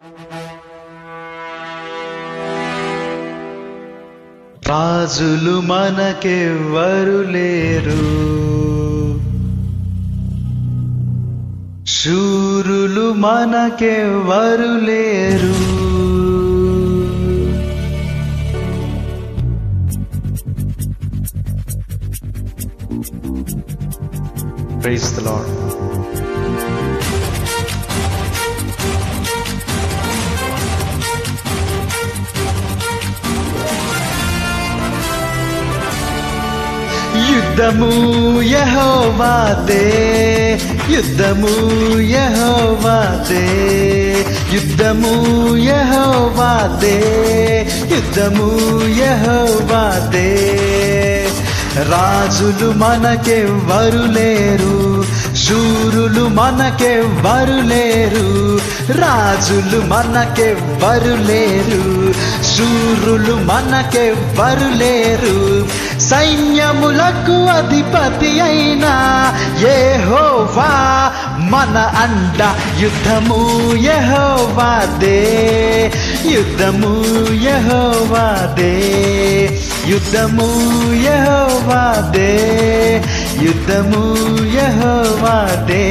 రాజులు మనకెవ్వరు లేరు శూరులు మనకెవ్వరు లేరు Praise the Lord. యుద్ధము యహోవాదే యుద్ధము యహోవాదే యుద్ధము యహోవాదే యుద్ధము యహోవాదే రాజులు మనకెవ్వరు లేరు శూరులు మనకెవ్వరు లేరు రాజులు మనకెవ్వరు లేరు శూరులు మనకెవ్వరు లేరు సైన్యములకు అధిపతి అయిన యెహోవా మన అండ యుద్ధము యెహోవాదే యుద్ధము యెహోవాదే యుద్ధము యెహోవాదే యుద్ధము యెహోవాదే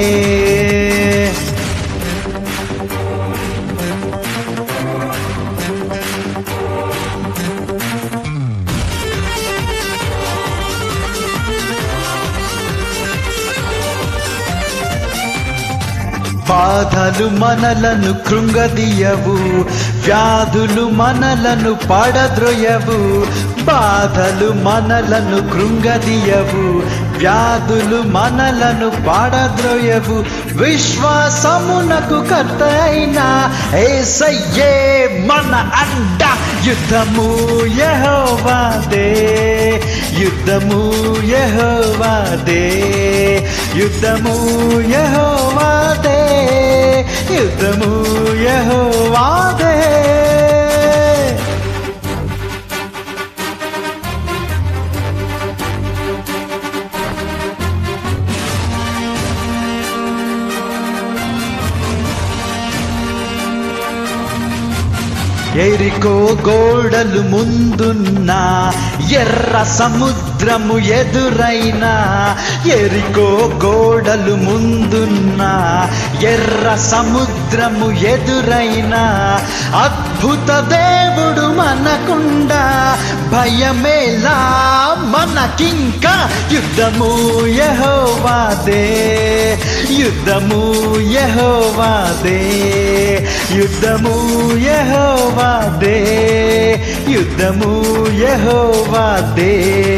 బాధలు మనలను కృంగదీయవు వ్యాధులు మనలను పడద్రొయవు బాధలు మనలను కృంగదీయవు వ్యాధులు మనలను పాడద్రోయవు విశ్వాసమునకు కర్త అయిన ఏసయ్యే మన అండ యుద్ధము యహోవాదే యుద్ధము యహోవాదే యుద్ధము యహోవాదే యుద్ధము యహోవాదే ఎరికో గోడలు ముందున్న ఎర్ర సముద్రము ఎదురైన ఎరికో గోడలు ముందున్న ఎర్ర సముద్రము ఎదురైన అద్భుత దేవుడు మనకుండా భయమేలా మనకింకా యుద్ధము యహోవాదే యుద్ధము యహోవాదే యుద్ధము యహోవాదే యుద్ధము యహోవాదే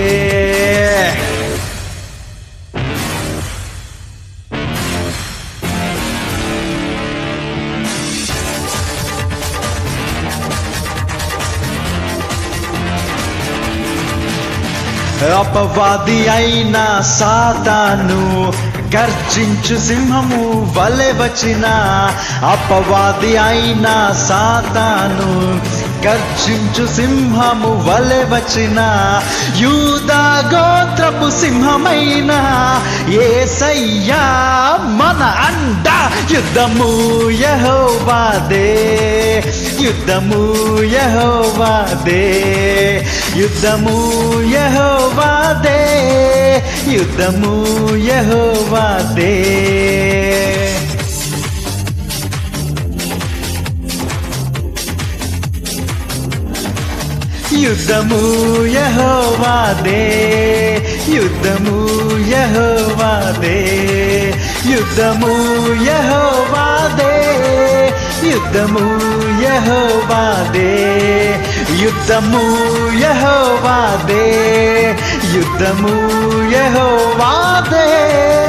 అపవాది అయిన సాతాను గర్జించు సింహము వలె వచ్చిన అపవాది అయిన సాతాను గర్జించు సింహము వలె వచ్చిన యూదా గోత్రపు సింహమైన ఏసయ్యా మన అండ యుద్ధము యహోవాదే యుద్ధము యహోవాదే యుద్ధము యహోవాదే యుద్ధము యహోవాదే యుద్ధము యహోవాదే యుద్ధము యహోవాదే యుద్ధము యహోవాదే యుద్ధము యహోవాదే యుద్ధము యహోవాదే యుద్ధము యహోవాదే